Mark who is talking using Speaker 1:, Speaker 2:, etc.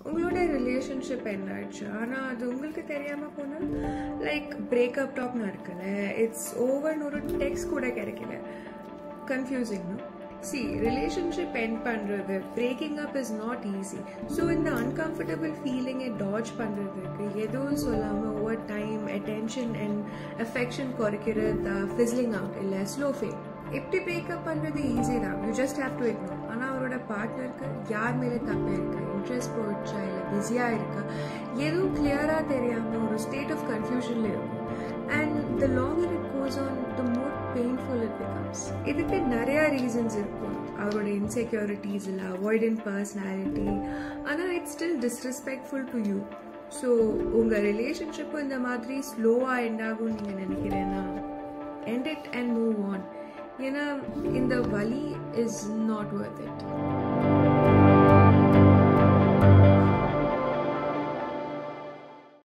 Speaker 1: உங்களோட ரிலேஷன்ஷிப் என்ன ஆயிடுச்சு ஆனால் அது உங்களுக்கு தெரியாமல் போனால் லைக் பிரேக்கப் டாக் நடக்கல இட்ஸ் ஓவர்னு ஒரு டெக்ஸ்ட் கூட கிடைக்கல கன்ஃபியூசிங் சி ரிலேஷன்ஷிப் எண்ட் பண்ணுறது breaking up is not easy so இந்த அன்கம்ஃபர்டபுள் ஃபீலிங்கை டாட்ஜ் பண்ணுறதுக்கு எதுவும் சொல்லாமல் over time attention and affection குறைக்கிறது ஃபிஸ்லிங் அவுட் இல்லை ஸ்லோ ஃபேம் இப்படி பிரேக்கப் பண்ணுறது ஈஸி தான் you just have to ignore ஆனால் அவரோட பார்ட்னருக்கு யார் மேலே தப்பு இருக்கு இன்ட்ரெஸ்ட் போயிடுச்சா இல்லை பிஸியாக இருக்கா எதுவும் கிளியராக தெரியாமல் ஒரு ஸ்டேட் ஆஃப் கன்ஃபியூஷனில் இருக்கும் and the longer it goes on the more painful it becomes இதுக்கு நிறையா ரீசன்ஸ் இருக்கும் அவரோட இன்செக்யூரிட்டிஸ் இல்லை அவாய்டன்ட் பர்சனாலிட்டி ஆனால் it's still disrespectful to you so உங்கள் ரிலேஷன்ஷிப்பும் இந்த மாதிரி ஸ்லோவாக எண்ட் ஆகும்னு நீங்கள் நினைக்கிறேன்னா end it and move on ஏன்னா இந்த வலி இஸ் நாட் worth it